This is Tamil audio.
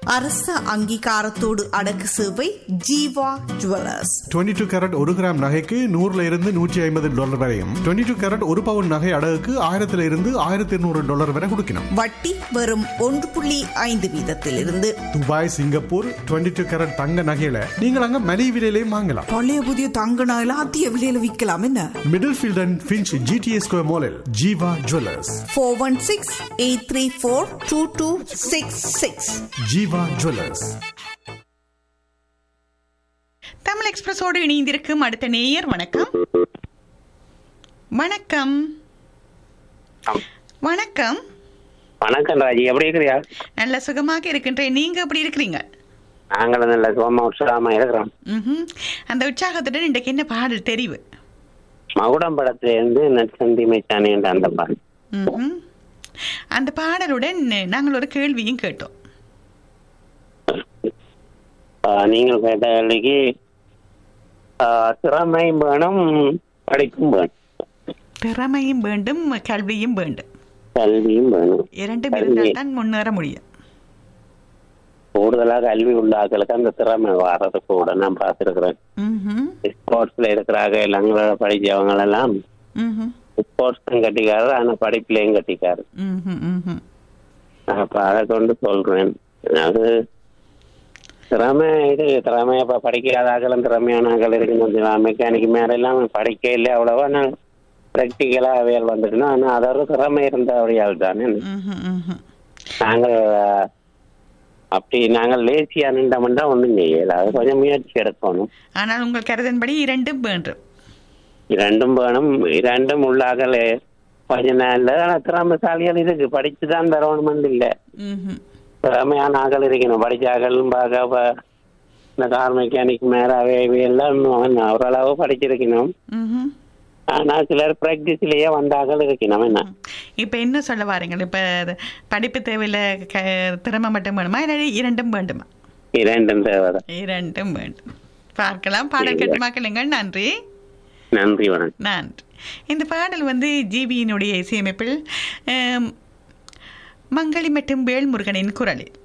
அரச அங்கீகாரத்தோடு அடக்கு சேவை ஜீவா ஜுவல்லர்ஸ் 22 டூ கேரட் ஒரு கிராம் நகைக்கு நூறுல இருந்து நூற்றி ஐம்பது டாலர் வரையும் 22 டூ கேரட் ஒரு பவுன் நகை அடகுக்கு ஆயிரத்துல இருந்து ஆயிரத்தி இருநூறு டாலர் வரை கொடுக்கணும் வட்டி வெறும் ஒன்று புள்ளி ஐந்து வீதத்திலிருந்து துபாய் சிங்கப்பூர் 22 டூ கேரட் தங்க நகையில நீங்கள் அங்க மலிவு விலையிலையும் வாங்கலாம் பழைய புதிய தங்க நகைலாம் அதிக விலையில விற்கலாம் என்ன Middlefield and Finch GTS square மாலில் Jeeva jewellers four one six eight three four two two six six Jeeva jewellers Tamil எக்ஸ்பிரஸோடு இணைந்திருக்கும் அடுத்த நேயர் வணக்கம் வணக்கம் வணக்கம் வணக்கம் ராஜி எப்படி இருக்கிறியா நல்ல சுகமாக இருக்கின்றேன் நீங்க எப்படி இருக்கிறீங்க நாங்களும் நல்ல சுகமா உற்சாகமா இருக்கிறோம் ம்ஹும். அந்த உற்சாகத்துடன் இன்றைக்கு என்ன பாடல் தெரிவு மகுடம் படத்துல இருந்து நற்சந்தி மைச்சானி என்ற அந்த பாடல் ம்ஹும். அந்த பாடலுடன் நாங்கள் ஒரு கேள்வியும் கேட்டோம் ஆஹ் நீங்கள் கேட்ட கேள்விக்கு ஆஹ் திறமை வேணும் படிப்பும் வேணும் திறமையும் வேண்டும் கல்வியும் வேண்டும் கல்வியும் வேணும் இரண்டும் கல்வி. இருந்தால் தான் முன்னேற முடியும் கூடுதலா கல்வி உள்ள ஆட்களுக்கு அந்த திறமை வர்றது கூட நான் பார்த்துருக்கிறேன் ம்ஹும். ஸ்போர்ட்ஸ்ல இருக்கிறாங்க எங்களோட படிச்சவங்க எல்லாம் ம்ஹும். ஸ்போர்ட்ஸும் கட்டிக்காரு ஆனா படிப்புலயும் கட்டிக்காரு ம்ஹும். ம்ஹும். அப்ப அதை கொண்டு சொல்றேன் அது திறமை இது திறமை இப்ப படிக்காத ஆக்களும் திறமையான ஆக்கள் இருக்கணும் மெக்கானிக் மேல எல்லாம் படிக்க இல்லை அவ்வளவா நான் பிராக்டிக்கலா அவையால் வந்துட்டுனா ஆனா அதோட திறமை இருந்த அப்படியால் தானே ம்ஹும். ம்ஹும். நாங்கள் அஹ், அப்படி நாங்கள் லேசியா நின்றோம்னா ஒண்ணும் செய்யல அது கொஞ்சம் முயற்சி எடுக்கணும் ஆனால் உங்கள் கருதன்படி இரண்டும் வேண்டும் இரண்டும் வேணும் இரண்டும் உள்ளாகல கொஞ்ச நாள்ல ஆனா திறமைசாலிகள் இருக்கு படிச்சுதான் தரணுமென்று இல்லை ம்ஹும். திறமையான ஆக்கள் இருக்கணும் படிச்ச ஆக்களும் பார்க்க ப- இந்த கார் மெக்கானிக் மேலாவே இவை எல்லாம் அவன் ஓரளவு படிச்சிருக்கணும் ம்ஹும். ஆனா சிலர் பிராக்டிஸ்லயே வந்த ஆக்கள் இருக்கணும் என்ன இப்ப என்ன சொல்ல வாருங்கள் இப்ப அது படிப்பு தேவையில்ல க- திறமை மட்டும் வேணுமா இல்லை இரண்டும் வேண்டுமா இரண்டும் தேவை இரண்டும் வேண்டும் பார்க்கலாம் பாடல் கேட்டு மக்களுங்கள் நன்றி நன்றி வணக்கம் நன்றி இந்த பாடல் வந்து ஜிபியினுடைய இசையமைப்பில் ஆம், மங்களி மற்றும் வேல்முருகனின் குரலில்